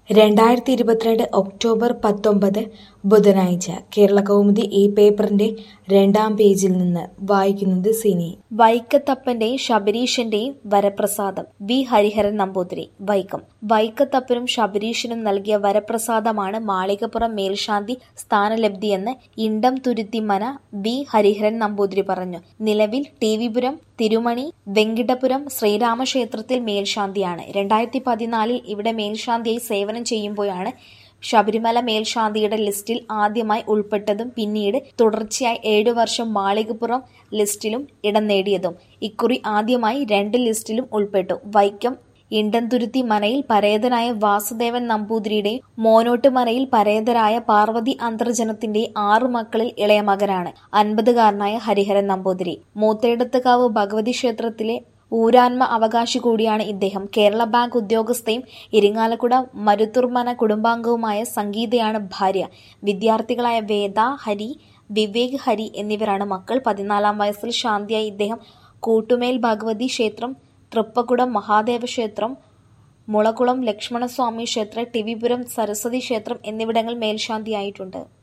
രണ്ടായിരത്തി ഇരുപത്തിരണ്ട് ഒക്ടോബർ പത്തൊമ്പത് ബുധനാഴ്ച കേരളകൗമുദി ഈ പേപ്പറിന്റെ രണ്ടാം പേജിൽ നിന്ന് വായിക്കുന്നത് സിനി വൈക്കത്തപ്പന്റെയും ശബരീശന്റെയും വരപ്രസാദം വി ഹരിഹരൻ നമ്പൂതിരി വൈക്കം വൈക്കത്തപ്പനും ശബരീശനും നൽകിയ വരപ്രസാദമാണ് മാളികപ്പുറം മേൽശാന്തി സ്ഥാനലബ്ധിയെന്ന് ഇണ്ടം തുരുത്തിമന വി ഹരിഹരൻ നമ്പൂതിരി പറഞ്ഞു നിലവിൽ ടി വിപുരം തിരുമണി വെങ്കിടപുരം ശ്രീരാമക്ഷേത്രത്തിൽ മേൽശാന്തിയാണ് രണ്ടായിരത്തി പതിനാലിൽ ഇവിടെ മേൽശാന്തിയായി സേവനം ചെയ്യുമ്പോഴാണ് ശബരിമല മേൽശാന്തിയുടെ ലിസ്റ്റിൽ ആദ്യമായി ഉൾപ്പെട്ടതും പിന്നീട് തുടർച്ചയായി ഏഴു വർഷം മാളികപ്പുറം ലിസ്റ്റിലും ഇടം നേടിയതും ഇക്കുറി ആദ്യമായി രണ്ട് ലിസ്റ്റിലും ഉൾപ്പെട്ടു വൈക്കം ഇണ്ടന്തുരുത്തി മനയിൽ പരേതനായ വാസുദേവൻ നമ്പൂതിരിയുടെയും മോനോട്ട് മനയിൽ പരേതരായ പാർവതി അന്തർജനത്തിന്റെ ആറു മക്കളിൽ ഇളയ മകനാണ് അൻപതുകാരനായ ഹരിഹരൻ നമ്പൂതിരി മൂത്തേടത്തുകാവ് ഭഗവതി ക്ഷേത്രത്തിലെ ഊരാന്മ അവകാശി കൂടിയാണ് ഇദ്ദേഹം കേരള ബാങ്ക് ഉദ്യോഗസ്ഥയും ഇരിങ്ങാലക്കുട മരുത്തുർമന കുടുംബാംഗവുമായ സംഗീതയാണ് ഭാര്യ വിദ്യാർത്ഥികളായ വേദ ഹരി വിവേക് ഹരി എന്നിവരാണ് മക്കൾ പതിനാലാം വയസ്സിൽ ശാന്തിയായി ഇദ്ദേഹം കൂട്ടുമേൽ ഭഗവതി ക്ഷേത്രം തൃപ്പക്കുടം മഹാദേവ ക്ഷേത്രം മുളകുളം ലക്ഷ്മണസ്വാമി ക്ഷേത്രം ടിവിപുരം സരസ്വതി ക്ഷേത്രം എന്നിവിടങ്ങൾ മേൽശാന്തിയായിട്ടുണ്ട്